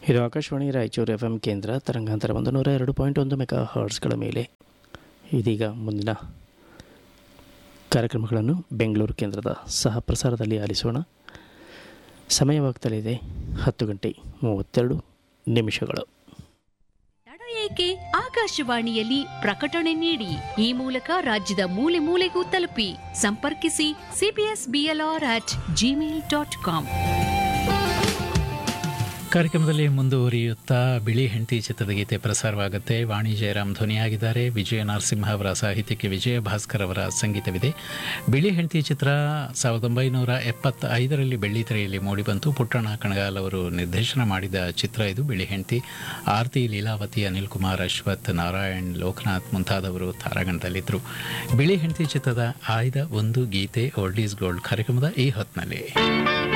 ಇದು Akashvani Raichur F M ಕೇಂದ್ರ ತರಂಗಾಂತರ ಒಂದು ನೂರ ಎರಡು ಪಾಯಿಂಟ್ ಒಂದು ಮೆಗಾ ಹರ್ಟ್ಸ್ಗಳ ಮೇಲೆ ಇದೀಗ ಮುಂದಿನ ಕಾರ್ಯಕ್ರಮಗಳನ್ನು ಬೆಂಗಳೂರು ಕೇಂದ್ರದ ಸಹ ಪ್ರಸಾರದಲ್ಲಿ ಆಲಿಸೋಣ ಸಮಯವಾಗ್ತಲಿದೆ ಹತ್ತು ಗಂಟೆ ಮೂವತ್ತೆರಡು ನಿಮಿಷಗಳು ತಡ ಏಕೆ ಆಕಾಶವಾಣಿಯಲ್ಲಿ ಪ್ರಕಟಣೆ ನೀಡಿ ಈ ಮೂಲಕ ರಾಜ್ಯದ ಮೂಲೆ ಮೂಲೆಗೂ ತಲುಪಿ ಸಂಪರ್ಕಿಸಿ CBS BLR at gmail dot com ಕಾರ್ಯಕ್ರಮದಲ್ಲಿ ಮುಂದುವರಿಯುತ್ತಾ ಬಿಳಿ ಹೆಂಡತಿ ಚಿತ್ರದ ಗೀತೆ ಪ್ರಸಾರವಾಗುತ್ತೆ ವಾಣಿ ಜಯರಾಮ್ ಧ್ವನಿಯಾಗಿದ್ದಾರೆ ವಿಜಯ ನರಸಿಂಹ ಅವರ ಸಾಹಿತ್ಯಕ್ಕೆ ವಿಜಯ ಭಾಸ್ಕರ್ ಅವರ ಸಂಗೀತವಿದೆ ಬಿಳಿ ಹೆಂಡತಿ ಚಿತ್ರ ಸಾವಿರದ ಒಂಬೈನೂರ ಎಪ್ಪತ್ತೈದರಲ್ಲಿ ಬೆಳ್ಳಿತೆರೆಯಲ್ಲಿ ಮೂಡಿಬಂತು ಪುಟ್ಟಣ್ಣ ಕಣಗಾಲ್ ಅವರು ನಿರ್ದೇಶನ ಮಾಡಿದ ಚಿತ್ರ ಇದು ಬಿಳಿ ಹೆಂಡತಿ ಆರತಿ ಲೀಲಾವತಿ ಅನಿಲ್ ಕುಮಾರ್ ಅಶ್ವಥ್ ನಾರಾಯಣ್ ಲೋಕನಾಥ್ ಮುಂತಾದವರು ತಾರಾಗಣದಲ್ಲಿದ್ದರು ಬಿಳಿ ಹೆಂಡತಿ ಚಿತ್ರದ ಆಯ್ದ ಒಂದು ಗೀತೆ ಓಲ್ಡ್ ಈಸ್ ಗೋಲ್ಡ್ ಕಾರ್ಯಕ್ರಮದ ಈ ಹೊತ್ತಿನಲ್ಲಿ